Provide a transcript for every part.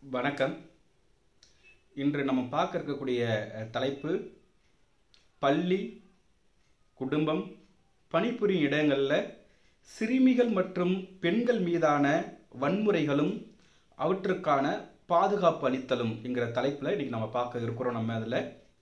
வணக்கம் இன்று நம்ம பார்க்க இருக்கக்கூடிய அஹ், தலைப்பு பள்ளி குடும்பம் பணிபுரியும் இடங்களில் சிறுமிகள் மற்றும் பெண்கள் மீதான வன்முறைகளும் அவற்றுக்கான பாதுகாப்பு அளித்தலும் என்கிற தலைப்பில் இன்றைக்கி நம்ம பார்க்க இருக்கிறோம் நம்ம அதில்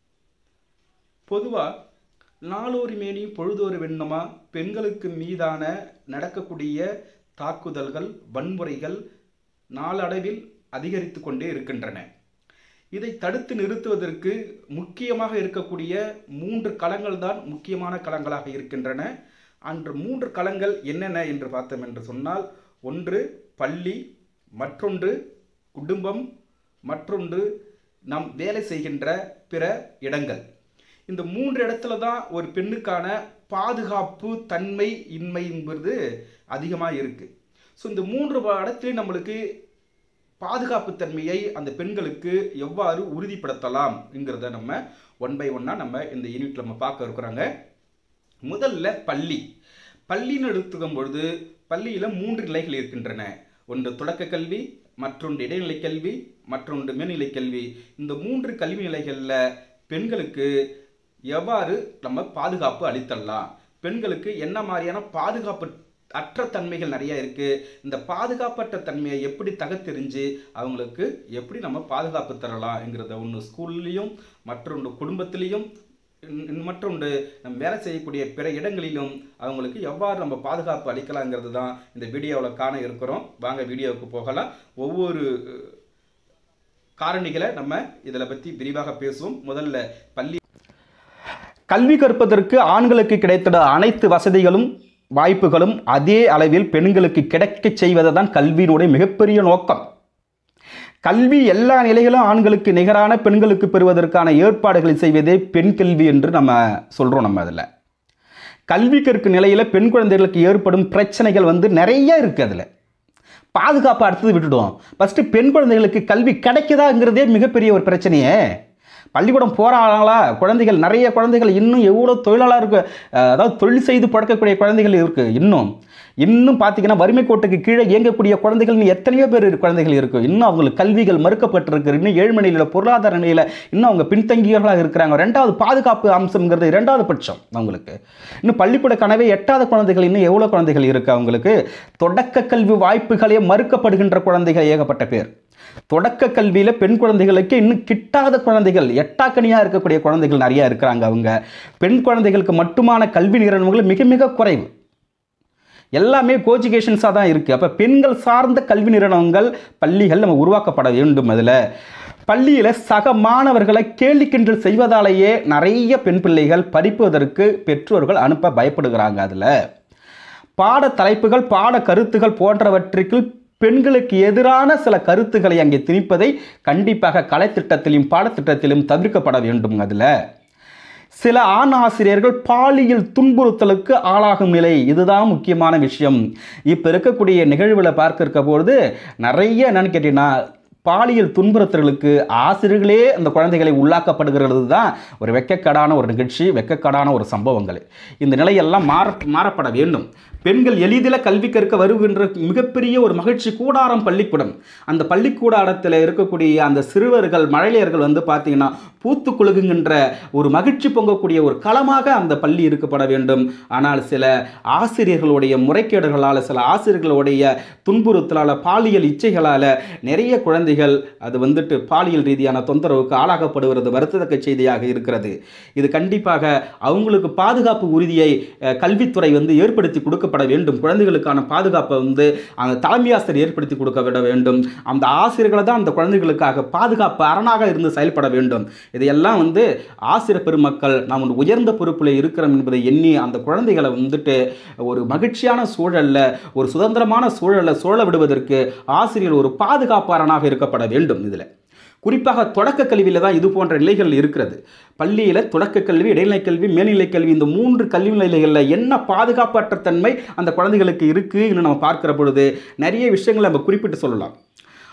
பொதுவாக நாளொரு மேனி பொழுதொரு வெண்ணமா பெண்களுக்கு மீதான நடக்கக்கூடிய தாக்குதல்கள் வன்முறைகள் நாளடைவில் அதிகரித்து கொண்டே இருக்கின்றன இதை தடுத்து நிறுத்துவதற்கு முக்கியமாக இருக்கக்கூடிய மூன்று களங்கள் தான் முக்கியமான களங்களாக இருக்கின்றன அன்று மூன்று களங்கள் என்னென்ன என்று பார்த்தோம் என்று சொன்னால் ஒன்று பள்ளி மற்றொன்று குடும்பம் மற்றொன்று நாம் வேலை செய்கின்ற பிற இடங்கள் இந்த மூன்று இடத்துல தான் ஒரு பெண்ணுக்கான பாதுகாப்பு தன்மை இன்மை என்பது அதிகமாக இருக்குது ஸோ இந்த மூன்று இடத்துலையும் நம்மளுக்கு பாதுகாப்பு தன்மையை அந்த பெண்களுக்கு எவ்வாறு உறுதிப்படுத்தலாம் என்கிறத நம்ம ஒன் பை ஒன்னாக நம்ம இந்த யூனிட்ல நம்ம பார்க்க இருக்கிறோங்க முதல்ல பள்ளி பள்ளின்னு எடுத்துக்கும் பொழுது பள்ளியில் மூன்று நிலைகள் இருக்கின்றன ஒன்று தொடக்க கல்வி மற்றொன்று இடைநிலை கல்வி மற்றொன்று மேல்நிலை கல்வி இந்த மூன்று கல்வி நிலைகளில் பெண்களுக்கு எவ்வாறு நம்ம பாதுகாப்பு அளித்தரலாம் பெண்களுக்கு என்ன மாதிரியான பாதுகாப்பு அற்ற தன்மைகள் நிறைய இருக்கு இந்த பாதுகாப்பற்ற தன்மையை எப்படி தகத்தெறிஞ்சு அவங்களுக்கு எப்படி நம்ம பாதுகாப்பு தரலாம்ங்கிறத ஒன்று ஸ்கூல்லையும் மற்றொன்று குடும்பத்திலையும் இன்- இன் மற்றொன்று நம்ம வேலை செய்யக்கூடிய பிற இடங்களிலும் அவங்களுக்கு எவ்வாறு நம்ம பாதுகாப்பு அளிக்கலாங்கிறது தான் இந்த வீடியோவில் காண இருக்கிறோம் வாங்க வீடியோவுக்கு போகலாம் ஒவ்வொரு அஹ், காரணிகளை நம்ம இதில் பற்றி விரிவாக பேசுவோம் முதல்ல பள்ளி கல்வி கற்பதற்கு ஆண்களுக்கு கிடைத்த அனைத்து வசதிகளும் வாய்ப்புகளும் அதே அளவில் பெண்களுக்கு கிடைக்கச் செய்வது தான் கல்வியினுடைய மிகப்பெரிய நோக்கம் கல்வி எல்லா நிலைகளும் ஆண்களுக்கு நிகரான பெண்களுக்கு பெறுவதற்கான ஏற்பாடுகளை செய்வதே பெண் கல்வி என்று நம்ம சொல்கிறோம் நம்ம அதில் கல்வி கற்கும் நிலையில் பெண் குழந்தைகளுக்கு ஏற்படும் பிரச்சனைகள் வந்து நிறைய இருக்குது அதில் பாதுகாப்பு அடுத்தது விட்டுடுவோம் ஃபஸ்ட்டு பெண் குழந்தைகளுக்கு கல்வி கிடைக்குதாங்கிறதே மிகப்பெரிய ஒரு பிரச்சனையே பள்ளிக்கூடம் போகிறாங்களா குழந்தைகள் நிறைய குழந்தைகள் இன்னும் எவ்வளோ தொழிலாளர் இருக்கு அஹ், அதாவது தொழில் செய்து பழக்கக்கூடிய குழந்தைகள் இருக்குது இன்னும் இன்னும் பார்த்தீங்கன்னா வறுமை கோட்டுக்கு கீழே இயங்கக்கூடிய குழந்தைகள் இன்னும் எத்தனையோ பேர் இரு- குழந்தைகள் இருக்குது இன்னும் அவங்களுக்கு கல்விகள் மறுக்கப்பட்டிருக்கு இன்னும் ஏழ்மை நிலையில் பொருளாதார நிலையில் இன்னும் அவங்க பின்தங்கியவர்களாக இருக்கிறாங்க ரெண்டாவது பாதுகாப்பு அம்சம்ங்கிறது இரண்டாவது பட்சம் அவங்களுக்கு இன்னும் பள்ளிக்கூட கனவே எட்டாத குழந்தைகள் இன்னும் எவ்வளோ குழந்தைகள் இருக்குது அவங்களுக்கு தொடக்க கல்வி வாய்ப்புகளே மறுக்கப்படுகின்ற குழந்தைகள் ஏகப்பட்ட பேர் தொடக்க கல்வியில் பெண் குழந்தைகளுக்கு இன்னும் கிட்டாத குழந்தைகள் எட்டாக்கனியாக இருக்கக்கூடிய குழந்தைகள் நிறைய இருக்கிறாங்க அவங்க பெண் குழந்தைகளுக்கு மட்டுமான கல்வி நிறுவனங்கள் மிக மிக குறைவு எல்லாமே கோஜிகேஷன்ஸாக தான் இருக்குது அப்போ பெண்கள் சார்ந்த கல்வி நிறுவனங்கள் பள்ளிகள் நம்ம உருவாக்கப்பட வேண்டும் அதில் பள்ளியில் சக மாணவர்களை கேலி கிண்டல் செய்வதாலேயே நிறைய பெண் பிள்ளைகள் படிப்பதற்கு பெற்றோர்கள் அனுப்ப பயப்படுகிறாங்க அதில் பாட தலைப்புகள் பாட கருத்துகள் போன்றவற்றிற்கு பெண்களுக்கு எதிரான சில கருத்துக்களை அங்கே திணிப்பதை கண்டிப்பாக கலைத்திட்டத்திலும் பாடத்திட்டத்திலும் தவிர்க்கப்பட வேண்டும் அதில் சில ஆண் ஆசிரியர்கள் பாலியல் துன்புறுத்தலுக்கு ஆளாகும் நிலை இதுதான் முக்கியமான விஷயம் இப்போ இருக்கக்கூடிய நிகழ்வில் பார்க்க இருக்க பொழுது நிறைய என்னன்னு கேட்டீங்கன்னா பாலியல் துன்புறுத்தல்களுக்கு ஆசிரியர்களே அந்த குழந்தைகளை உள்ளாக்கப்படுகிறது தான் ஒரு வெக்கக்கடான ஒரு நிகழ்ச்சி வெக்கக்கடான ஒரு சம்பவங்கள் இந்த நிலையெல்லாம் மாற மாறப்பட வேண்டும் பெண்கள் எளிதில் கல்வி கற்க வருகின்ற மிகப்பெரிய ஒரு மகிழ்ச்சி கூடாரம் பள்ளிக்கூடம் அந்த பள்ளிக்கூடாரத்தில் இருக்கக்கூடிய அந்த சிறுவர்கள் மழலையர்கள் வந்து பார்த்தீங்கன்னா பூத்து குலுங்குகின்ற ஒரு மகிழ்ச்சி பொங்கக்கூடிய ஒரு களமாக அந்த பள்ளி இருக்கப்பட வேண்டும் ஆனால் சில ஆசிரியர்களுடைய முறைகேடுகளால் சில ஆசிரியர்களுடைய துன்புறுத்தலால் பாலியல் இச்சைகளால் நிறைய குழந்தைகள் அது வந்துட்டு பாலியல் ரீதியான தொந்தரவுக்கு ஆளாக்கப்படுவது வருத்தத்தக்க செய்தியாக இருக்கிறது இது கண்டிப்பாக அவங்களுக்கு பாதுகாப்பு உறுதியை அஹ், கல்வித்துறை வந்து ஏற்படுத்தி கொடுக்கப்பட வேண்டும் குழந்தைகளுக்கான பாதுகாப்பை வந்து அந்த தலைமை ஆசிரியர் ஏற்படுத்தி கொடுக்க விட வேண்டும் அந்த ஆசிரியர்களை தான் அந்த குழந்தைகளுக்காக பாதுகாப்பு அரணாக இருந்து செயல்பட வேண்டும் இதையெல்லாம் வந்து ஆசிரியர் பெருமக்கள் நாம் ஒரு உயர்ந்த பொறுப்பில் இருக்கிறோம் என்பதை எண்ணி அந்த குழந்தைகளை வந்துட்டு ஒரு மகிழ்ச்சியான சூழல்ல ஒரு சுதந்திரமான சூழல்ல சூழ விடுவதற்கு ஆசிரியர் ஒரு பாதுகாப்பாளனாக இருக்கப்பட வேண்டும் இதில் குறிப்பாக தொடக்க கல்வியில் தான் இது போன்ற நிலைகள் இருக்கிறது பள்ளியில் தொடக்க கல்வி இடைநிலை கல்வி மேல்நிலை கல்வி இந்த மூன்று கல்வி நிலைகளில் என்ன பாதுகாப்பற்ற தன்மை அந்த குழந்தைகளுக்கு இருக்குன்னு நம்ம பார்க்கிற பொழுது நிறைய விஷயங்களை நம்ம குறிப்பிட்டு சொல்லலாம்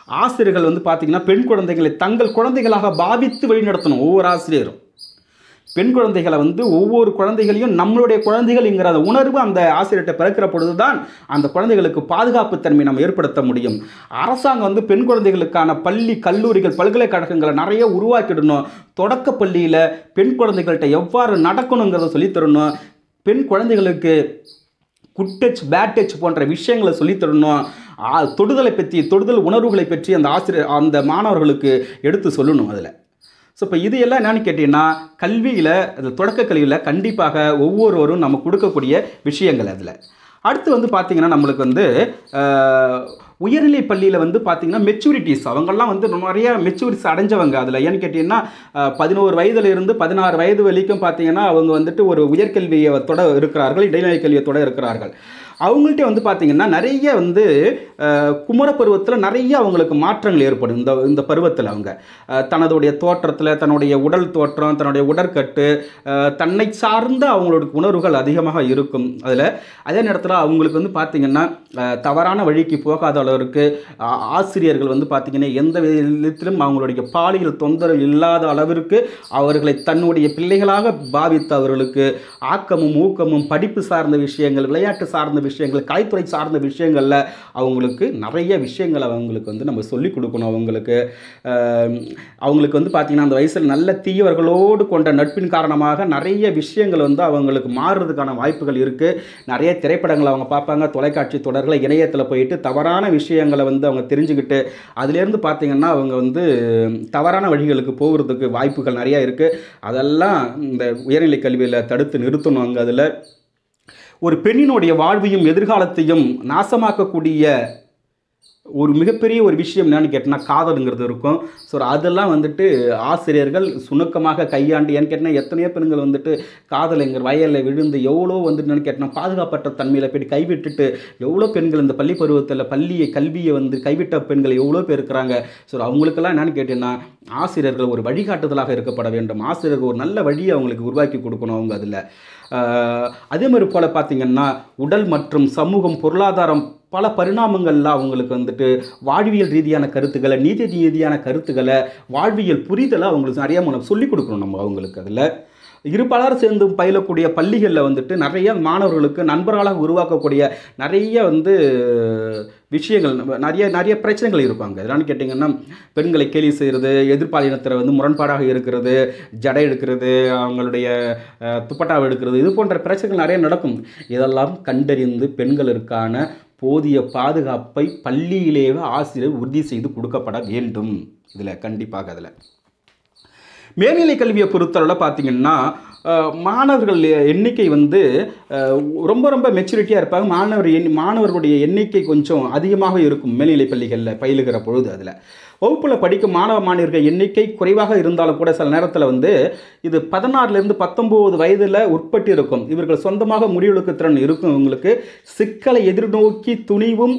ஆசிரியர்கள் வந்து பார்த்திங்கன்னா பெண் குழந்தைகளை தங்கள் குழந்தைகளாக பாவித்து வழிநடத்தணும் ஒவ்வொரு ஆசிரியரும் பெண் குழந்தைகளை வந்து ஒவ்வொரு குழந்தைகளையும் நம்மளுடைய குழந்தைகள்ங்கிற அந்த உணர்வு அந்த ஆசிரியர்கிட்ட பிறக்கிற பொழுது தான் அந்த குழந்தைகளுக்கு பாதுகாப்பு தன்மை நம்ம ஏற்படுத்த முடியும் அரசாங்கம் வந்து பெண் குழந்தைகளுக்கான பள்ளி கல்லூரிகள் பல்கலைக்கழகங்களை நிறைய உருவாக்கிடணும் தொடக்க பள்ளியில் பெண் குழந்தைகள்கிட்ட எவ்வாறு நடக்கணுங்கிறத சொல்லித் தரணும் பெண் குழந்தைகளுக்கு குட் டச் பேட் டச் போன்ற விஷயங்களை சொல்லித் தரணும் ஆ, தொடுதலை பற்றி தொடுதல் உணர்வுகளை பற்றி அந்த ஆசிரியர் அந்த மாணவர்களுக்கு எடுத்து சொல்லணும் அதில் ஸோ இப்போ இது எல்லாம் என்னன்னு கேட்டிங்கன்னா கல்வியில் அது தொடக்க கல்வியில் கண்டிப்பாக ஒவ்வொருவரும் நம்ம கொடுக்கக்கூடிய விஷயங்கள் அதில் அடுத்து வந்து பார்த்திங்கன்னா நம்மளுக்கு வந்து ஆஹ், உயர்நிலை பள்ளியில் வந்து பார்த்திங்கன்னா மெச்சூரிட்டிஸ் அவங்கெல்லாம் வந்து நிறைய மெச்சூரிட்டிஸ் அடைஞ்சவங்க அதில் ஏன்னு கேட்டிங்கன்னா ஆஹ், பதினோரு வயதுல இருந்து பதினாறு வயது வரைக்கும் பார்த்திங்கன்னா அவங்க வந்துட்டு ஒரு உயர்கல்வியை தொட இருக்கிறார்கள் இடைநிலை கல்வியை தொட இருக்கிறார்கள் அவங்கள்ட்ட வந்து பார்த்திங்கன்னா நிறைய வந்து அஹ், குமர பருவத்தில் நிறைய அவங்களுக்கு மாற்றங்கள் ஏற்படும் இந்த இந்த பருவத்தில் அவங்க அஹ், தனதுடைய தோற்றத்தில் தன்னுடைய உடல் தோற்றம் தன்னுடைய உடற்கட்டு அஹ், தன்னை சார்ந்த அவங்களோட உணர்வுகள் அதிகமாக இருக்கும் அதில் அதே நேரத்தில் அவங்களுக்கு வந்து பார்த்திங்கன்னா அஹ், தவறான வழிக்கு போகாத அளவிற்கு ஆ- ஆசிரியர்கள் வந்து பார்த்திங்கன்னா எந்த விதத்திலும் அவங்களுடைய பாலியல் தொந்தரவு இல்லாத அளவிற்கு அவர்களை தன்னுடைய பிள்ளைகளாக பாவித்து அவர்களுக்கு ஆக்கமும் ஊக்கமும் படிப்பு சார்ந்த விஷயங்கள் விளையாட்டு சார்ந்த விஷயங்கள் கலைத்துறை சார்ந்த விஷயங்களில் அவங்களுக்கு நிறைய விஷயங்கள் அவங்களுக்கு வந்து நம்ம சொல்லிக் கொடுக்கணும் அவங்களுக்கு ஆம், அவங்களுக்கு வந்து பார்த்திங்கன்னா அந்த வயசில் நல்ல தீயவர்களோடு கொண்ட நட்பின் காரணமாக நிறைய விஷயங்கள் வந்து அவங்களுக்கு மாறுறதுக்கான வாய்ப்புகள் இருக்குது நிறைய திரைப்படங்கள் அவங்க பார்ப்பாங்க தொலைக்காட்சி தொடர்களை இணையத்தில் போயிட்டு தவறான விஷயங்களை வந்து அவங்க தெரிஞ்சுக்கிட்டு அதுலேருந்து பார்த்திங்கன்னா அவங்க வந்து தவறான வழிகளுக்கு போகிறதுக்கு வாய்ப்புகள் நிறையா இருக்குது அதெல்லாம் இந்த உயர்நிலை கல்வியில் தடுத்து நிறுத்தணும் அங்கே அதில் ஒரு பெண்ணினுடைய வாழ்வையும் எதிர்காலத்தையும் நாசமாக்கக்கூடிய ஒரு மிகப்பெரிய ஒரு விஷயம் என்னன்னு கேட்டினா காதலுங்கிறது இருக்கும் ஸோ அதெல்லாம் வந்துட்டு ஆசிரியர்கள் சுணுக்கமாக கையாண்டு ஏன்னு கேட்டினா எத்தனையோ பெண்கள் வந்துட்டு காதலுங்கிற வயலில் விழுந்து எவ்வளோ வந்துட்டு என்னன்னு கேட்டினா பாதுகாப்பற்ற தன்மையில் போய் கைவிட்டுட்டு எவ்வளோ பெண்கள் இந்த பள்ளி பருவத்தில் பள்ளியை கல்வியை வந்து கைவிட்ட பெண்கள் எவ்வளோ பேர் இருக்கிறாங்க ஸோ அவங்களுக்கெல்லாம் என்னன்னு கேட்டிங்கன்னா ஆசிரியர்கள் ஒரு வழிகாட்டுதலாக இருக்கப்பட வேண்டும் ஆசிரியர்கள் ஒரு நல்ல வழியை அவங்களுக்கு உருவாக்கி கொடுக்கணும் அவங்க அதில் அதே மாதிரி போல் பார்த்திங்கன்னா உடல் மற்றும் சமூகம் பொருளாதாரம் பல பரிணாமங்களில் அவங்களுக்கு வந்துட்டு வாழ்வியல் ரீதியான கருத்துக்களை நீதி ரீதியான கருத்துக்களை வாழ்வியல் புரிதலை அவங்களுக்கு நிறைய மூலம் சொல்லிக் கொடுக்கணும் நம்ம அவங்களுக்கு அதில் இருப்பாளர் சேர்ந்து பயிலக்கூடிய பள்ளிகளில் வந்துட்டு நிறைய மாணவர்களுக்கு நண்பர்களாக உருவாக்கக்கூடிய நிறைய வந்து விஷயங்கள் நம்ம நிறைய நிறைய பிரச்சனைகள் இருப்பாங்க என்னன்னு கேட்டிங்கன்னா பெண்களை கேலி செய்கிறது எதிர்பாலினத்தில் வந்து முரண்பாடாக இருக்கிறது ஜடை எடுக்கிறது அவங்களுடைய அஹ், துப்பட்டாவை எடுக்கிறது இது போன்ற பிரச்சனைகள் நிறைய நடக்கும் இதெல்லாம் கண்டறிந்து பெண்களுக்கான போதிய பாதுகாப்பை பள்ளியிலேயே ஆசிரியர் உறுதி செய்து கொடுக்கப்பட வேண்டும் இதில் கண்டிப்பாக அதில் மேல்நிலை கல்வியை பொறுத்தளவில் பார்த்தீங்கன்னா அஹ், மாணவர்கள் எண்ணிக்கை வந்து அஹ், ரொம்ப ரொம்ப மெச்சூரிட்டியாக இருப்பாங்க மாணவர் எண் மாணவர்களுடைய எண்ணிக்கை கொஞ்சம் அதிகமாக இருக்கும் மேல்நிலை பள்ளிகளில் பயிலுகிற பொழுது அதில் வகுப்பில் படிக்கும் மாணவ மாணவர்கள் எண்ணிக்கை குறைவாக இருந்தாலும் கூட சில நேரத்தில் வந்து இது பதினாறுலேருந்து பத்தொம்போது வயதில் உட்பட்டு இருக்கும் இவர்கள் சொந்தமாக முடிவெடுக்கும் திறன் இருக்கும் இவங்களுக்கு சிக்கலை எதிர்நோக்கி துணிவும்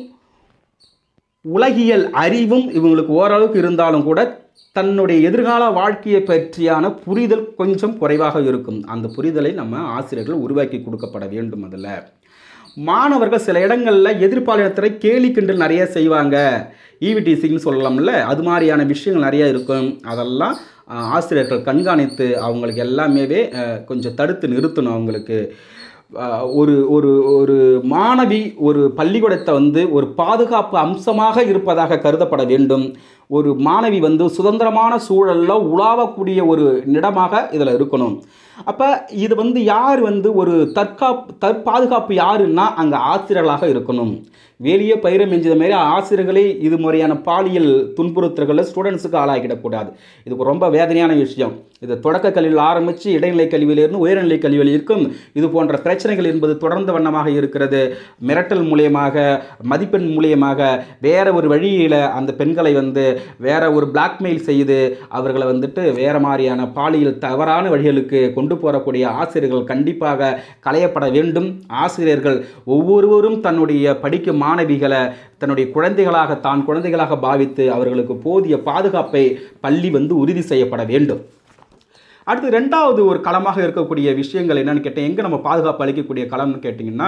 உலகியல் அறிவும் இவங்களுக்கு ஓரளவுக்கு இருந்தாலும் கூட தன்னுடைய எதிர்கால வாழ்க்கையை பற்றியான புரிதல் கொஞ்சம் குறைவாக இருக்கும் அந்த புரிதலை நம்ம ஆசிரியர்கள் உருவாக்கி கொடுக்கப்பட வேண்டும் அதில் மாணவர்கள் சில இடங்களில் எதிர்பாலினத்தினை கேலி கிண்டல் நிறைய செய்வாங்க ஈவிடிசின்னு சொல்லலாம்ல அது மாதிரியான விஷயங்கள் நிறைய இருக்கும் அதெல்லாம் ஆஹ், ஆசிரியர்கள் கண்காணித்து அவங்களுக்கு எல்லாமே ஆஹ், கொஞ்சம் தடுத்து நிறுத்தணும் அவங்களுக்கு ஆஹ், ஒரு ஒரு ஒரு மாணவி ஒரு பள்ளிக்கூடத்தை வந்து ஒரு பாதுகாப்பு அம்சமாக இருப்பதாக கருதப்பட வேண்டும் ஒரு மாணவி வந்து சுதந்திரமான சூழலில் உலாவக்கூடிய ஒரு இடமாக இதில் இருக்கணும் அப்போ இது வந்து யார் வந்து ஒரு தற்காப்பு தற்பாதுகாப்பு யாருன்னா அங்கே ஆசிரியர்களாக இருக்கணும் வெளியே பயிரை மெஞ்சது மாதிரி ஆசிரியர்களே இது முறையான பாலியல் துன்புறுத்தல்களை ஸ்டூடெண்ட்ஸுக்கு ஆளாக்கிடக்கூடாது இது ரொம்ப வேதனையான விஷயம் இது தொடக்க கல்வியில் ஆரம்பித்து இடைநிலை கல்வியிலிருந்து உயர்நிலை கல்வியில் இருக்கும் இது போன்ற பிரச்சனைகள் என்பது தொடர்ந்த வண்ணமாக இருக்கிறது மிரட்டல் மூலியமாக மதிப்பெண் மூலியமாக வேற ஒரு வழியில் அந்த பெண்களை வந்து வேற ஒரு பிளாக்மெயில் செய்து அவர்களை வந்துட்டு வேற மாதிரியான பாலியல் தவறான வழிகளுக்கு கொண்டு போகக்கூடிய ஆசிரியர்கள் கண்டிப்பாக களையப்பட வேண்டும் ஆசிரியர்கள் ஒவ்வொருவரும் தன்னுடைய படிக்கும் மாணவிகளை தன்னுடைய குழந்தைகளாக தான் குழந்தைகளாக பாவித்து அவர்களுக்கு போதிய பாதுகாப்பை பள்ளி வந்து உறுதி செய்யப்பட வேண்டும் அடுத்து ரெண்டாவது ஒரு களமாக இருக்கக்கூடிய விஷயங்கள் என்னன்னு கேட்டேன் எங்கே நம்ம பாதுகாப்பு அளிக்கக்கூடிய களம்னு கேட்டிங்கன்னா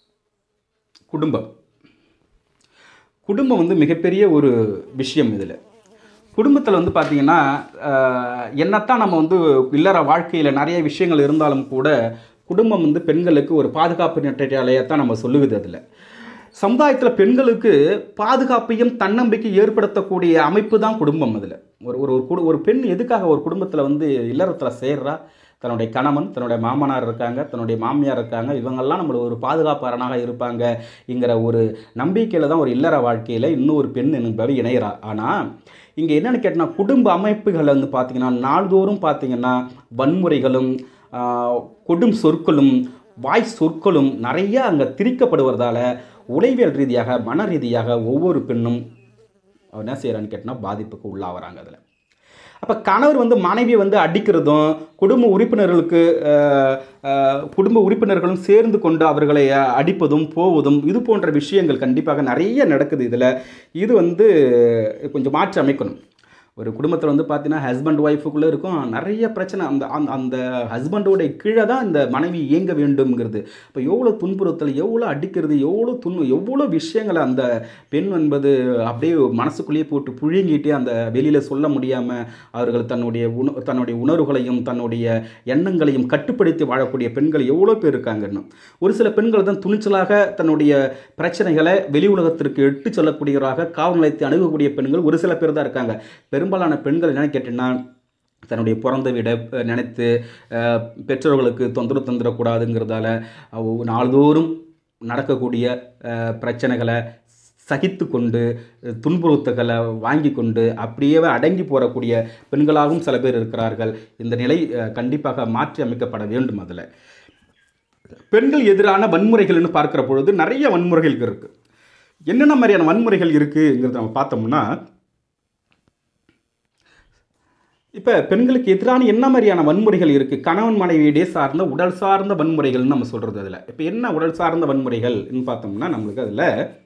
குடும்பம் குடும்பம் வந்து மிகப்பெரிய ஒரு விஷயம் இதில் குடும்பத்தில் வந்து பார்த்திங்கன்னா அஹ், என்னத்தான் நம்ம வந்து இல்லற வாழ்க்கையில் நிறைய விஷயங்கள் இருந்தாலும் கூட குடும்பம் வந்து பெண்களுக்கு ஒரு பாதுகாப்பு நெட்டையாலேயே தான் நம்ம சொல்லுகுது அதில் சமுதாயத்தில் பெண்களுக்கு பாதுகாப்பையும் தன்னம்பிக்கை ஏற்படுத்தக்கூடிய அமைப்பு தான் குடும்பம் அதில் ஒரு ஒரு ஒரு குடு ஒரு பெண் எதுக்காக ஒரு குடும்பத்தில் வந்து இல்லறத்தில் சேர்றா தன்னுடைய கணவன் தன்னுடைய மாமனார் இருக்காங்க தன்னுடைய மாமியார் இருக்காங்க இவங்கெல்லாம் நம்மளுக்கு ஒரு பாதுகாப்பு அரணாக இருப்பாங்கங்கிற ஒரு நம்பிக்கையில் தான் ஒரு இல்லற வாழ்க்கையில் இன்னும் ஒரு பெண் என்பவர் இணைகிறா ஆனால் இங்கே என்னென்னு கேட்டால் குடும்ப அமைப்புகள் வந்து பார்த்திங்கன்னா நாள்தோறும் பார்த்திங்கன்னா வன்முறைகளும் ஆஹ், கொடும் சொற்களும் வாய் சொற்களும் நிறைய அங்கே திரிக்கப்படுவதால் உளவியல் ரீதியாக மன ரீதியாக ஒவ்வொரு பெண்ணும் அவ என்ன செய்கிறான்னு கேட்டால் பாதிப்புக்கு உள்ளாகிறாங்க அதில் அப்போ கணவர் வந்து மனைவியை வந்து அடிக்கிறதும் குடும்ப உறுப்பினர்களுக்கு அஹ், அஹ், குடும்ப உறுப்பினர்களும் சேர்ந்து கொண்டு அவர்களை அஹ், அடிப்பதும் போவதும் இது போன்ற விஷயங்கள் கண்டிப்பாக நிறைய நடக்குது இதில் இது வந்து கொஞ்சம் மாற்றி அமைக்கணும் ஒரு குடும்பத்தில் வந்து பார்த்தீங்கன்னா ஹஸ்பண்ட் ஒய்ஃபுக்குள்ளே இருக்கும் நிறைய பிரச்சனை அந்த அந்த அந்த ஹஸ்பண்டோடைய கீழே தான் இந்த மனைவி இயங்க வேண்டும்ங்கிறது இப்போ எவ்வளோ துன்புறுத்தல் எவ்வளோ அடிக்கிறது எவ்வளோ துன்பு எவ்வளோ விஷயங்களை அந்த பெண் என்பது அப்படியே மனசுக்குள்ளேயே போட்டு புழுங்கிட்டு அந்த வெளியில் சொல்ல முடியாமல் அவர்கள் தன்னுடைய உண தன்னுடைய உணர்வுகளையும் தன்னுடைய எண்ணங்களையும் கட்டுப்படுத்தி வாழக்கூடிய பெண்கள் எவ்வளோ பேர் இருக்காங்க இன்னும் ஒரு சில பெண்கள் தான் துணிச்சலாக தன்னுடைய பிரச்சனைகளை வெளி உலகத்திற்கு எட்டு சொல்லக்கூடியவராக காவல் நிலையத்தை அணுகக்கூடிய பெண்கள் ஒரு சில பேர் தான் இருக்காங்க பெரும்பாலான பெண்கள் என்னன்னு கேட்டீங்கன்னா தன்னுடைய பிறந்த வீடை அஹ், நினைத்து அஹ், பெற்றோர்களுக்கு தொந்தரவு தந்துடக்கூடாதுங்கிறதால அவ நாள்தோறும் நடக்கக்கூடிய அஹ், பிரச்சனைகளை சகித்து கொண்டு அஹ், துன்புறுத்தல்களை வாங்கி கொண்டு அப்படியே அடங்கி போகக்கூடிய பெண்களாகவும் சில பேர் இருக்கிறார்கள் இந்த நிலை அஹ், கண்டிப்பாக மாற்றி அமைக்கப்பட வேண்டும் அதில் பெண்கள் எதிரான வன்முறைகள்னு பார்க்குற பொழுது நிறைய வன்முறைகள் இருக்குது என்னென்ன மாதிரியான வன்முறைகள் இருக்குங்கிறத நம்ம பார்த்தோம்னா இப்போ பெண்களுக்கு எதிரான என்ன மாதிரியான வன்முறைகள் இருக்குது கணவன் மனைவியிடையே சார்ந்த உடல் சார்ந்த வன்முறைகள்னு நம்ம சொல்கிறது அதில் இப்போ என்ன உடல் சார்ந்த வன்முறைகள்னு பார்த்தோம்னா நம்மளுக்கு அதில்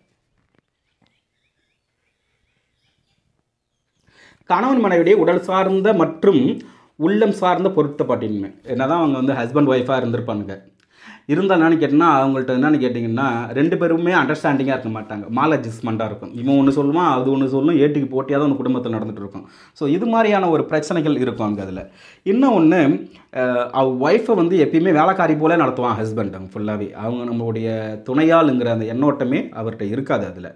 கணவன் மனைவியுடைய உடல் சார்ந்த மற்றும் உள்ளம் சார்ந்த பொருத்தப்பாட்டின்மை என்னதான் அவங்க வந்து ஹஸ்பண்ட் ஒய்ஃபாக இருந்திருப்பானுங்க இருந்தால் என்னன்னு கேட்டிங்கன்னா அவங்கள்ட்ட என்னன்னு கேட்டிங்கன்னா ரெண்டு பேருமே அண்டர்ஸ்டாண்டிங்காக இருக்க மாட்டாங்க மால் அட்ஜஸ்ட்மெண்ட்டாக இருக்கும் இவன் ஒன்று சொல்லுவான் அது ஒன்று சொல்லும் ஏட்டுக்கு போட்டியாக தான் அந்த குடும்பத்தில் நடந்துட்டு இருக்கும் ஸோ இது மாதிரியான ஒரு பிரச்சனைகள் இருக்கும் அங்கே அதில் இன்னும் ஒன்று அவ ஒய்ஃபை வந்து எப்பயுமே வேலைக்காரி போல நடத்துவான் ஹஸ்பண்ட் அவங்க ஃபுல்லாகவே அவங்க நம்மளுடைய துணையாளுங்கிற அந்த எண்ணோட்டமே அவர்கிட்ட இருக்காது அதில்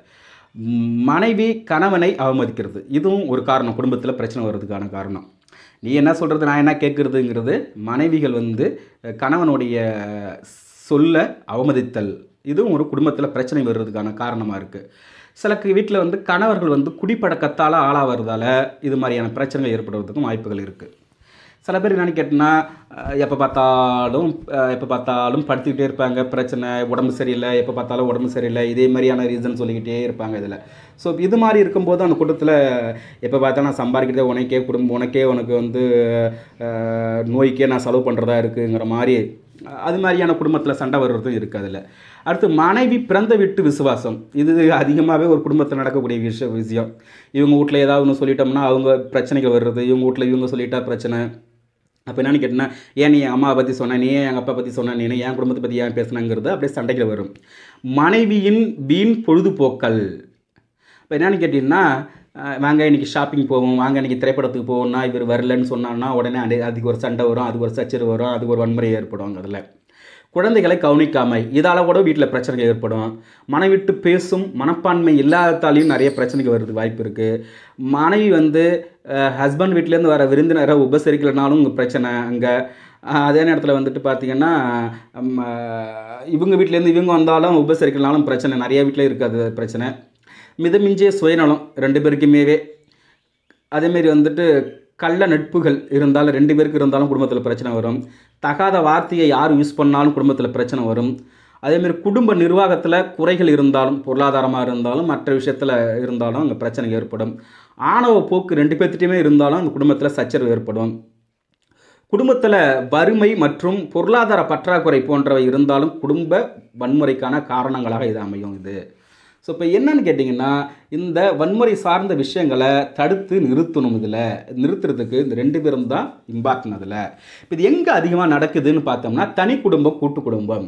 மனைவி கணவனை அவமதிக்கிறது இதுவும் ஒரு காரணம் குடும்பத்தில் பிரச்சனை வர்றதுக்கான காரணம் நீ என்ன சொல்கிறது நான் என்ன கேட்குறதுங்கிறது மனைவிகள் வந்து அஹ், கணவனுடைய சொல்ல அவமதித்தல் இதுவும் ஒரு குடும்பத்தில் பிரச்சனை வர்றதுக்கான காரணமாக இருக்குது சில வீட்டில் வந்து கணவர்கள் வந்து குடிப்பழக்கத்தால் ஆளாகிறதால இது மாதிரியான பிரச்சனைகள் ஏற்படுவதற்கும் வாய்ப்புகள் இருக்குது சில பேர் என்னென்னு கேட்டிங்கன்னா எப்போ பார்த்தாலும் எப்போ பார்த்தாலும் படுத்துக்கிட்டே இருப்பாங்க பிரச்சனை உடம்பு சரியில்லை எப்போ பார்த்தாலும் உடம்பு சரியில்லை இதே மாதிரியான ரீசன் சொல்லிக்கிட்டே இருப்பாங்க இதில் ஸோ இது மாதிரி இருக்கும்போது அந்த கூட்டத்தில் எப்போ பார்த்தாலும் நான் சம்பாதிக்கிறதே உனக்கே குடும்பம் உனக்கே உனக்கு வந்து அஹ், நோய்க்கே நான் செலவு பண்ணுறதா இருக்குங்கிற மாதிரி அது மாதிரியான குடும்பத்தில் சண்டை வர்றதும் இருக்குது அதில் அடுத்து மனைவி பிறந்த வீட்டு விசுவாசம் இது அதிகமாகவே ஒரு குடும்பத்தில் நடக்கக்கூடிய விஷய விஷயம் இவங்க வீட்டில் ஏதாவது ஒன்று சொல்லிட்டோம்னா அவங்க பிரச்சனைகள் வர்றது இவங்க வீட்டில் இவங்க சொல்லிட்டா பிரச்சனை அப்போ என்னன்னு கேட்டினா ஏன் நீ என் அம்மாவை பற்றி சொன்ன நீ ஏன் எங்கள் அப்பா பற்றி சொன்ன நீ ஏன் குடும்பத்தை பற்றி ஏன் பேசுனங்கிறது அப்படியே சண்டைகள் வரும் மனைவியின் வீண் பொழுதுபோக்கல் இப்போ என்னன்னு கேட்டிங்கன்னா அஹ், வாங்க இன்னைக்கு ஷாப்பிங் போவோம் வாங்க இன்னைக்கு திரைப்படத்துக்கு போவோம்னா இவர் வரலன்னு சொன்னான்னா உடனே அது அதுக்கு ஒரு சண்டை வரும் அதுக்கு ஒரு சச்சரவு வரும் அதுக்கு ஒரு வன்முறை ஏற்படும் அதில் குழந்தைகளை கவனிக்காமை இதால் கூட வீட்டில் பிரச்சனைகள் ஏற்படும் மனைவிட்டு பேசும் மனப்பான்மை இல்லாததாலையும் நிறைய பிரச்சனைகள் வருது வாய்ப்பு இருக்குது மனைவி வந்து ஹஸ்பண்ட் வீட்டிலேருந்து வர விருந்தினரை உபசரிக்கலைனாலும் இங்க பிரச்சனை அங்கே அதே நேரத்தில் வந்துட்டு பார்த்திங்கன்னா ம, இவங்க வீட்டிலேருந்து இவங்க வந்தாலும் உபசரிக்கலனாலும் பிரச்சனை நிறைய வீட்டில் இருக்காது பிரச்சனை மிதமிஞ்சிய சுயநலம் ரெண்டு பேருக்குமேவே அதேமாரி வந்துட்டு கள்ள நட்புகள் இருந்தாலும் ரெண்டு பேருக்கு இருந்தாலும் குடும்பத்தில் பிரச்சனை வரும் தகாத வார்த்தையை யார் யூஸ் பண்ணாலும் குடும்பத்தில் பிரச்சனை வரும் அதேமாரி குடும்ப நிர்வாகத்தில் குறைகள் இருந்தாலும் பொருளாதாரமாக இருந்தாலும் மற்ற விஷயத்தில் இருந்தாலும் அங்கே பிரச்சனை ஏற்படும் ஆணவ போக்கு ரெண்டு பேர்த்திட்டையுமே இருந்தாலும் அந்த குடும்பத்தில் சச்சரவு ஏற்படும் குடும்பத்தில் வறுமை மற்றும் பொருளாதார பற்றாக்குறை போன்றவை இருந்தாலும் குடும்ப வன்முறைக்கான காரணங்களாக இது அமையும் இது ஸோ இப்போ என்னன்னு கேட்டிங்கன்னா இந்த வன்முறை சார்ந்த விஷயங்களை தடுத்து நிறுத்தணும் இதில் நிறுத்துறதுக்கு இந்த ரெண்டு பேரும் தான் இம்பார்ட்டன் அதில் இப்போ இது எங்கே அதிகமாக நடக்குதுன்னு பார்த்தோம்னா தனி குடும்பம் கூட்டு குடும்பம்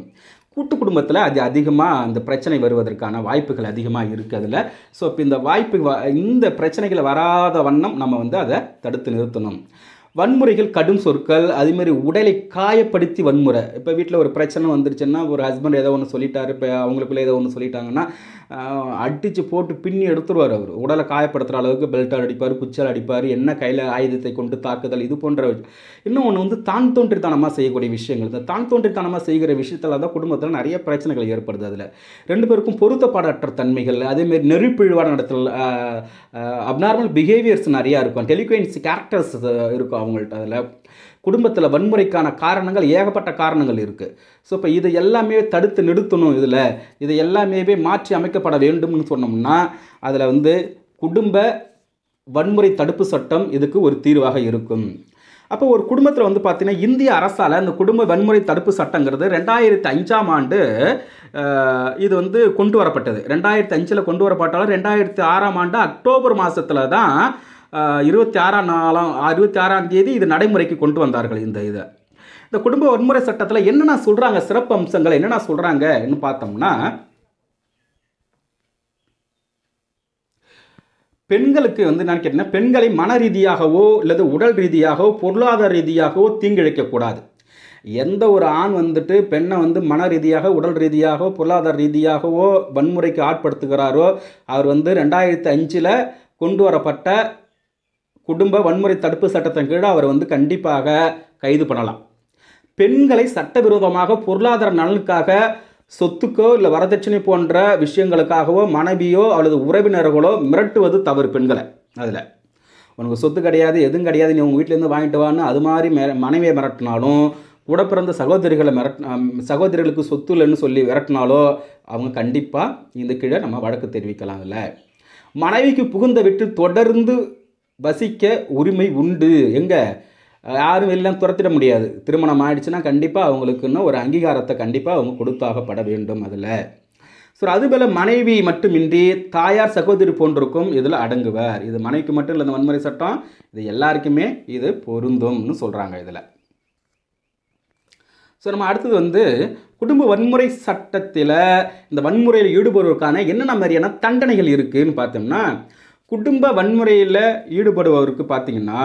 கூட்டு குடும்பத்தில் அது அதிகமாக அந்த பிரச்சனை வருவதற்கான வாய்ப்புகள் அதிகமாக இருக்குது அதில் ஸோ இப்போ இந்த வாய்ப்பு வ- இந்த பிரச்சனைகள் வராத வண்ணம் நம்ம வந்து அதை தடுத்து நிறுத்தணும் வன்முறைகள் கடும் சொற்கள் அதேமாதிரி உடலை காயப்படுத்தி வன்முறை இப்போ வீட்டில் ஒரு பிரச்சனை வந்துருச்சுன்னா ஒரு ஹஸ்பண்ட் ஏதோ ஒன்று சொல்லிட்டாரு இப்போ அவங்களுக்குள்ள ஏதோ ஒன்று சொல்லிட்டாங்கன்னா அடித்து போட்டு பின்னி எடுத்துருவார் அவர் உடலை காயப்படுத்துகிற அளவுக்கு பெல்ட்டால் அடிப்பார் குச்சால் அடிப்பார் என்ன கையில் ஆயுதத்தை கொண்டு தாக்குதல் இது போன்ற இன்னும் ஒன்று வந்து தான் தோன்றித்தனமாக செய்யக்கூடிய விஷயங்கள் இந்த தான் தோன்றித்தனமாக செய்கிற விஷயத்தில் தான் குடும்பத்தில் நிறைய பிரச்சனைகள் ஏற்படுது அதில் ரெண்டு பேருக்கும் பொருத்தப்பாடற்ற தன்மைகள் அதேமாரி நெருப்பிழிவான நடத்தல் அப்நார்மல் பிஹேவியர்ஸ் நிறையா இருக்கும் டெலிகுவன்ஸ் கேரக்டர்ஸ் இருக்கும் அவங்கள்ட்ட அதில் குடும்பத்தில் வன்முறைக்கான காரணங்கள் ஏகப்பட்ட காரணங்கள் இருக்குது ஸோ இப்போ இது எல்லாமே தடுத்து நிறுத்தணும் இதில் இது எல்லாமே மாற்றி அமைக்கப்பட வேண்டும்னு சொன்னோம்னா அதில் வந்து குடும்ப வன்முறை தடுப்பு சட்டம் இதுக்கு ஒரு தீர்வாக இருக்கும் அப்போ ஒரு குடும்பத்தில் வந்து பார்த்தீங்கன்னா இந்திய அரசால் இந்த குடும்ப வன்முறை தடுப்பு சட்டங்கிறது ரெண்டாயிரத்தி அஞ்சாம் ஆண்டு அஹ், இது வந்து கொண்டு வரப்பட்டது ரெண்டாயிரத்தி அஞ்சில் கொண்டு வரப்பட்டாலும் ரெண்டாயிரத்தி ஆறாம் ஆண்டு அக்டோபர் மாதத்தில் தான் அஹ், இருபத்தி ஆறாம் நாளாம் இருபத்தி ஆறாம் தேதி இது நடைமுறைக்கு கொண்டு வந்தார்கள் இந்த இதை இந்த குடும்ப வன்முறை சட்டத்தில் என்னென்ன சொல்கிறாங்க சிறப்பு அம்சங்கள் என்னென்ன சொல்கிறாங்கன்னு பார்த்தோம்னா பெண்களுக்கு வந்து நான் கேட்டேன்னா பெண்களை மன ரீதியாகவோ அல்லது உடல் ரீதியாகவோ பொருளாதார ரீதியாகவோ தீங்கிழைக்கக்கூடாது எந்த ஒரு ஆண் வந்துட்டு பெண்ணை வந்து மன ரீதியாக உடல் ரீதியாகவோ பொருளாதார ரீதியாகவோ வன்முறைக்கு ஆட்படுத்துகிறாரோ அவர் வந்து ரெண்டாயிரத்தி அஞ்சில் கொண்டு வரப்பட்ட குடும்ப வன்முறை தடுப்பு சட்டத்தின் கீழ் அவர் வந்து கண்டிப்பாக கைது பண்ணலாம் பெண்களை சட்டவிரோதமாக பொருளாதார நலனுக்காக சொத்துக்கோ இல்லை வரதட்சணை போன்ற விஷயங்களுக்காகவோ மனைவியோ அல்லது உறவினர்களோ மிரட்டுவது தவறு பெண்களை அதில் உனக்கு சொத்து கிடையாது எதுவும் கிடையாது நீ உங்கள் வீட்டிலேருந்து வாங்கிட்டு வான்னு அது மாதிரி மெ மனைவியை மிரட்டினாலும் கூட பிறந்த சகோதரிகளை மிரட் அம், சகோதரிகளுக்கு சொத்து இல்லைன்னு சொல்லி மிரட்டினாலோ அவங்க கண்டிப்பாக இந்த கீழே நம்ம வழக்கு தெரிவிக்கலாம் அதில் மனைவிக்கு புகுந்த வீட்டில் தொடர்ந்து வசிக்க உரிமை உண்டு எங்கே யாரும் எல்லாம் துரத்திட முடியாது திருமணம் ஆயிடுச்சுன்னா கண்டிப்பாக அவங்களுக்குன்னு ஒரு அங்கீகாரத்தை கண்டிப்பாக அவங்க கொடுத்தாகப்பட வேண்டும் அதில் ஸோ அதுபோல் மனைவி மட்டுமின்றி தாயார் சகோதரி போன்றிருக்கும் இதில் அடங்குவார் இது மனைவிக்கு மட்டும் இல்லை இந்த வன்முறை சட்டம் இது எல்லாருக்குமே இது பொருந்தும்னு சொல்கிறாங்க இதில் ஸோ நம்ம அடுத்தது வந்து குடும்ப வன்முறை சட்டத்தில் இந்த வன்முறையில் ஈடுபடுவதற்கான என்னென்ன மாதிரியான தண்டனைகள் இருக்குதுன்னு பார்த்தோம்னா குடும்ப வன்முறையில் ஈடுபடுபவருக்கு பார்த்தீங்கன்னா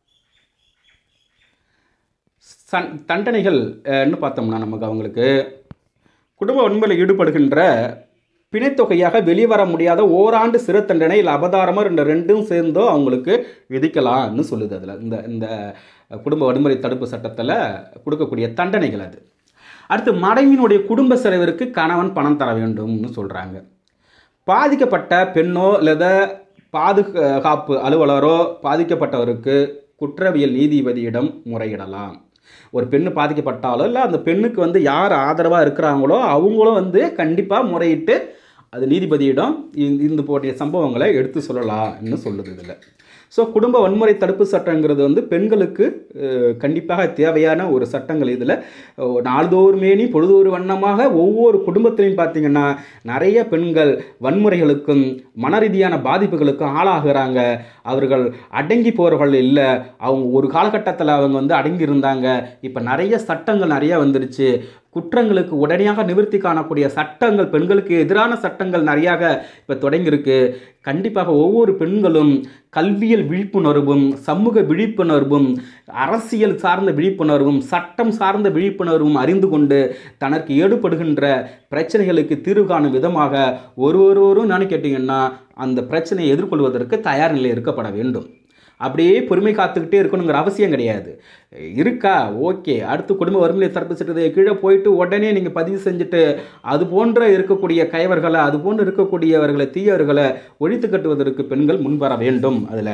சன் தண்டனைகள் அஹ்ன்னு பார்த்தோம்னா நமக்கு அவங்களுக்கு குடும்ப வன்முறையில் ஈடுபடுகின்ற பிணைத்தொகையாக வெளிவர முடியாத ஓராண்டு சிறை தண்டனை இல்லை அபதாரமோ ரெண்டு ரெண்டும் சேர்ந்தோ அவங்களுக்கு விதிக்கலாம்னு சொல்லுது அதில் இந்த இந்த குடும்ப வன்முறை தடுப்பு சட்டத்தில் கொடுக்கக்கூடிய தண்டனைகள் அது அடுத்து மனைவியினுடைய குடும்ப செலவிற்கு கணவன் பணம் தர வேண்டும்னு சொல்கிறாங்க பாதிக்கப்பட்ட பெண்ணோ அல்லது பாதுகாப்பு அலுவலரோ பாதிக்கப்பட்டவருக்கு குற்றவியல் நீதிபதியிடம் முறையிடலாம் ஒரு பெண்ணு பாதிக்கப்பட்டாலோ இல்லை அந்த பெண்ணுக்கு வந்து யார் ஆதரவாக இருக்கிறாங்களோ அவங்களும் வந்து கண்டிப்பாக முறையிட்டு அது நீதிபதியிடம் இந்த இந்த போன்ற சம்பவங்களை எடுத்து சொல்லலாம்னு சொல்லுது இதில் ஸோ குடும்ப வன்முறை தடுப்பு சட்டங்கிறது வந்து பெண்களுக்கு அஹ், கண்டிப்பாக தேவையான ஒரு சட்டங்கள் இதில் நாள்தோறுமேனி பொழுதொரு வண்ணமாக ஒவ்வொரு குடும்பத்திலையும் பார்த்தீங்கன்னா நிறைய பெண்கள் வன்முறைகளுக்கும் மன ரீதியான பாதிப்புகளுக்கும் ஆளாகிறாங்க அவர்கள் அடங்கி போகிறவர்கள் இல்லை அவங்க ஒரு காலகட்டத்தில் அவங்க வந்து அடங்கி இருந்தாங்க இப்போ நிறைய சட்டங்கள் நிறைய வந்துருச்சு குற்றங்களுக்கு உடனடியாக நிவர்த்தி காணக்கூடிய சட்டங்கள் பெண்களுக்கு எதிரான சட்டங்கள் நிறையாக இப்போ தொடங்கியிருக்கு கண்டிப்பாக ஒவ்வொரு பெண்களும் கல்வியல் விழிப்புணர்வும் சமூக விழிப்புணர்வும் அரசியல் சார்ந்த விழிப்புணர்வும் சட்டம் சார்ந்த விழிப்புணர்வும் அறிந்து கொண்டு தனக்கு ஏற்படுகின்ற பிரச்சனைகளுக்கு தீர்வு காணும் விதமாக ஒரு ஒருவரும் நான் கேட்டிங்கன்னா அந்த பிரச்சனையை எதிர்கொள்வதற்கு தயார் நிலை இருக்கப்பட வேண்டும் அப்படியே பொறுமை காத்துக்கிட்டே இருக்கணுங்கிற அவசியம் கிடையாது இருக்கா ஓகே அடுத்து குடும்ப வறுமையை தடுப்பு சட்டத்தை கீழே போயிட்டு உடனே நீங்கள் பதிவு செஞ்சுட்டு அது போன்ற இருக்கக்கூடிய கயவர்களை அது போன்று இருக்கக்கூடியவர்களை தீயவர்களை ஒழித்து கட்டுவதற்கு பெண்கள் முன்வர வேண்டும் அதில்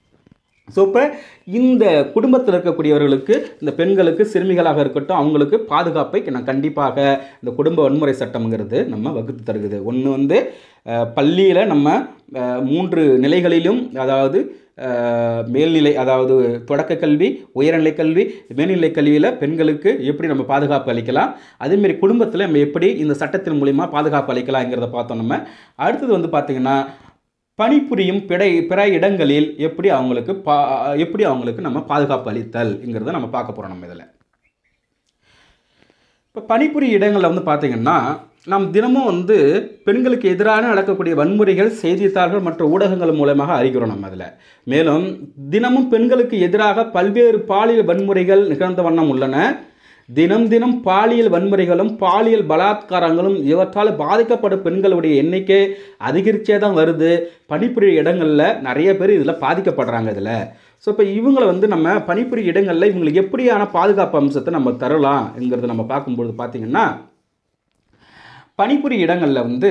ஸோ இப்போ இந்த குடும்பத்தில் இருக்கக்கூடியவர்களுக்கு இந்த பெண்களுக்கு சிறுமிகளாக இருக்கட்டும் அவங்களுக்கு பாதுகாப்பை நான் கண்டிப்பாக இந்த குடும்ப வன்முறை சட்டம்ங்கிறது நம்ம வகுத்து தருகுது ஒன்று வந்து பள்ளியில் நம்ம அஹ், மூன்று நிலைகளிலும் அதாவது அஹ், மேல்நிலை அதாவது தொடக்க கல்வி உயர்நிலை கல்வி மேல்நிலை கல்வியில் பெண்களுக்கு எப்படி நம்ம பாதுகாப்பு அளிக்கலாம் அதேமாரி குடும்பத்தில் நம்ம எப்படி இந்த சட்டத்தின் மூலிமா பாதுகாப்பு அளிக்கலாங்கிறத பார்த்தோம் நம்ம அடுத்தது வந்து பார்த்திங்கன்னா பணிபுரியும் பிற பிற இடங்களில் எப்படி அவங்களுக்கு பா எப்படி அவங்களுக்கு நம்ம பாதுகாப்பு அளித்தல்ங்கிறத நம்ம பார்க்க போகிறோம் நம்ம இதில் இப்போ பணிபுரிய இடங்களில் வந்து பார்த்தீங்கன்னா நாம் தினமும் வந்து பெண்களுக்கு எதிரான நடக்கக்கூடிய வன்முறைகள் செய்தித்தாள்கள் மற்ற ஊடகங்கள் மூலமாக அறிகிறோம் நம்ம அதில் மேலும் தினமும் பெண்களுக்கு எதிராக பல்வேறு பாலியல் வன்முறைகள் நிகழ்ந்த வண்ணம் உள்ளன தினம் தினம் பாலியல் வன்முறைகளும் பாலியல் பலாத்காரங்களும் இவற்றால் பாதிக்கப்படும் பெண்களுடைய எண்ணிக்கை அதிகரிச்சே தான் வருது பணிபுரிய இடங்களில் நிறைய பேர் இதில் பாதிக்கப்படுறாங்க இதில் ஸோ இப்போ இவங்களை வந்து நம்ம பணிபுரிய இடங்களில் இவங்களுக்கு எப்படியான பாதுகாப்பு அம்சத்தை நம்ம தரலாம்ங்கிறத நம்ம பார்க்கும்பொழுது பார்த்தீங்கன்னா பணிபுரிய இடங்களில் வந்து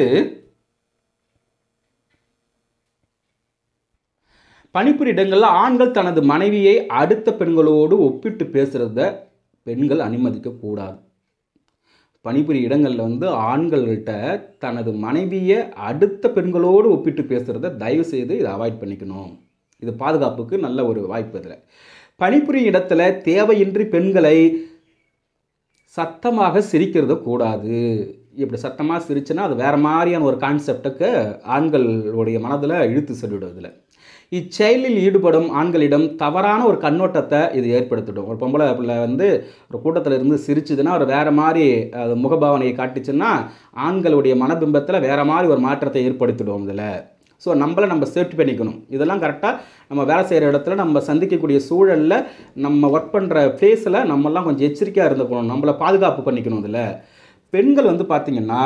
பணிபுரிய இடங்களில் ஆண்கள் தனது மனைவியை அடுத்த பெண்களோடு ஒப்பிட்டு பேசுகிறத பெண்கள் அனுமதிக்கக்கூடாது பணிபுரிய இடங்களில் வந்து ஆண்கள்கிட்ட தனது மனைவியை அடுத்த பெண்களோடு ஒப்பிட்டு பேசுகிறத தயவு செய்து இதை அவாய்ட் பண்ணிக்கணும் இது பாதுகாப்புக்கு நல்ல ஒரு வாய்ப்பு இதில் பணிபுரியும் இடத்துல தேவையின்றி பெண்களை சத்தமாக சிரிக்கிறது கூடாது இப்படி சத்தமாக சிரிச்சுன்னா அது வேறு மாதிரியான ஒரு கான்செப்டுக்கு ஆண்களுடைய மனதில் இழுத்து செல்லிடும் இதில் இச்செயலில் ஈடுபடும் ஆண்களிடம் தவறான ஒரு கண்ணோட்டத்தை இது ஏற்படுத்திடும் ஒரு பொம்பளை பிள்ளை வந்து ஒரு கூட்டத்தில் இருந்து சிரிச்சுதுன்னா ஒரு வேறு மாதிரி அது முகபாவனையை காட்டுச்சுன்னா ஆண்களுடைய மனபிம்பத்தில் வேறு மாதிரி ஒரு மாற்றத்தை ஏற்படுத்திடும் இதில் ஸோ நம்மளை நம்ம சேஃப்டி பண்ணிக்கணும் இதெல்லாம் கரெக்டாக நம்ம வேலை செய்கிற இடத்துல நம்ம சந்திக்கக்கூடிய சூழலில் நம்ம ஒர்க் பண்ணுற ஃபேஸில் நம்மெல்லாம் கொஞ்சம் எச்சரிக்கையாக இருந்துக்கணும் நம்மளை பாதுகாப்பு பண்ணிக்கணும் இதில் பெண்கள் வந்து பார்த்திங்கன்னா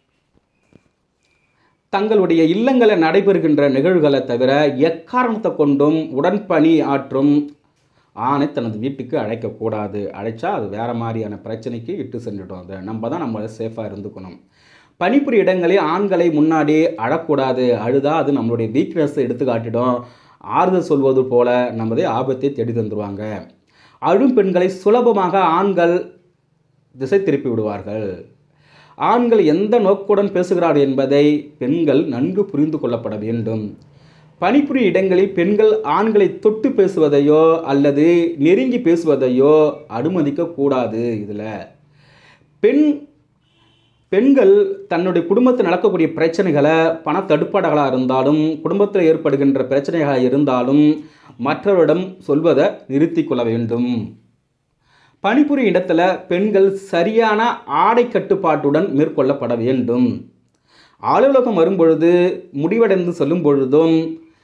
தங்களுடைய இல்லங்களில் நடைபெறுகின்ற நிகழ்வுகளை தவிர எக்காரணத்தை கொண்டும் உடன்பணி ஆற்றும் ஆணை தனது வீட்டுக்கு அழைக்கக்கூடாது அழைச்சா அது வேறு மாதிரியான பிரச்சனைக்கு இட்டு சென்றுடும் அது நம்ம தான் நம்மளை சேஃபாக இருந்துக்கணும் பணிபுரிய இடங்களில் ஆண்களை முன்னாடி அழக்கூடாது அழுதா அது நம்மளுடைய வீக்னஸை எடுத்து காட்டிடும் ஆறுதல் சொல்வது போல நமதே ஆபத்தை தேடி தந்துருவாங்க அழும் பெண்களை சுலபமாக ஆண்கள் திசை திருப்பி விடுவார்கள் ஆண்கள் எந்த நோக்குடன் பேசுகிறார்கள் என்பதை பெண்கள் நன்கு புரிந்து கொள்ளப்பட வேண்டும் பணிபுரிய இடங்களில் பெண்கள் ஆண்களை தொட்டு பேசுவதையோ அல்லது நெருங்கி பேசுவதையோ அனுமதிக்க கூடாது இதில் பெண் பெண்கள் தன்னுடைய குடும்பத்தில் நடக்கக்கூடிய பிரச்சனைகளை பண தடுப்பாடுகளாக இருந்தாலும் குடும்பத்தில் ஏற்படுகின்ற பிரச்சனைகளாக இருந்தாலும் மற்றவரிடம் சொல்வதை நிறுத்தி கொள்ள வேண்டும் பணிபுரியும் இடத்துல பெண்கள் சரியான ஆடை கட்டுப்பாட்டுடன் மேற்கொள்ளப்பட வேண்டும் அலுவலகம் வரும்பொழுது முடிவடைந்து சொல்லும் பொழுதும்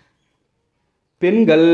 பெண்கள்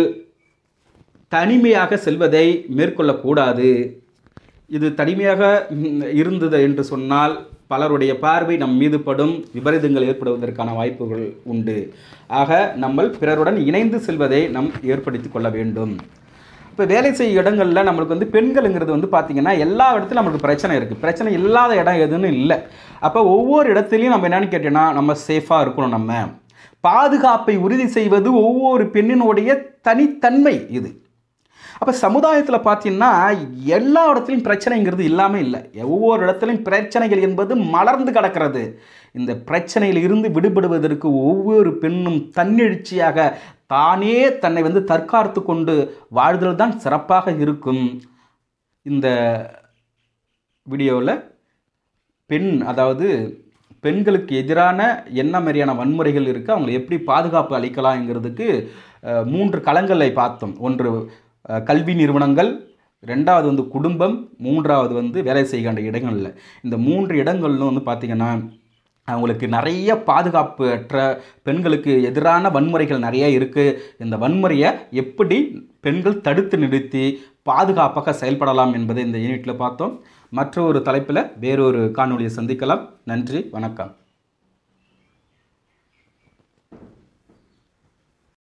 தனிமையாக செல்வதை மேற்கொள்ளக்கூடாது இது தனிமையாக ம், இருந்தது என்று சொன்னால் பலருடைய பார்வை நம் மீது படும் விபரீதங்கள் ஏற்படுவதற்கான வாய்ப்புகள் உண்டு ஆக நம்ம பிறருடன் இணைந்து செல்வதை நாம் ஏற்படுத்தி கொள்ள வேண்டும் இப்போ வேலை செய்யும் இடங்களில் நம்மளுக்கு வந்து பெண்களுங்கிறது வந்து பார்த்திங்கன்னா எல்லா இடத்துலையும் நம்மளுக்கு பிரச்சனை இருக்குது பிரச்சனை இல்லாத இடம் எதுன்னு இல்லை அப்போ ஒவ்வொரு இடத்துலையும் நம்ம என்னென்னு கேட்டோன்னா நம்ம சேஃபாக இருக்கணும் நம்ம பாதுகாப்பை உறுதி செய்வது ஒவ்வொரு பெண்ணினுடைய தனித்தன்மை இது அப்போ சமுதாயத்தில் பார்த்தீங்கன்னா எல்லா இடத்துலையும் பிரச்சனைங்கிறது இல்லாமல் இல்லை ஒவ்வொரு இடத்துலையும் பிரச்சனைகள் என்பது மலர்ந்து கிடக்கிறது இந்த பிரச்சனையில் இருந்து விடுபடுவதற்கு ஒவ்வொரு பெண்ணும் தன்னெழுச்சியாக தானே தன்னை வந்து தற்காத்து கொண்டு வாழ்தல் தான் சிறப்பாக இருக்கும் இந்த வீடியோவில் பெண் அதாவது பெண்களுக்கு எதிரான என்ன மாதிரியான வன்முறைகள் இருக்குது அவங்களை எப்படி பாதுகாப்பு அளிக்கலாங்கிறதுக்கு அஹ், மூன்று களங்களை பார்த்தோம் ஒன்று அஹ், கல்வி நிறுவனங்கள் ரெண்டாவது வந்து குடும்பம் மூன்றாவது வந்து வேலை செய்கின்ற இடங்களில் இந்த மூன்று இடங்கள்லும் வந்து பார்த்திங்கன்னா அவங்களுக்கு நிறைய பாதுகாப்பு அற்ற பெண்களுக்கு எதிரான வன்முறைகள் நிறைய இருக்குது இந்த வன்முறையை எப்படி பெண்கள் தடுத்து நிறுத்தி பாதுகாப்பாக செயல்படலாம் என்பதை இந்த யூனிட்டில் பார்த்தோம் மற்ற ஒரு தலைப்பில் வேறொரு காணொளியை சந்திக்கலாம் நன்றி வணக்கம்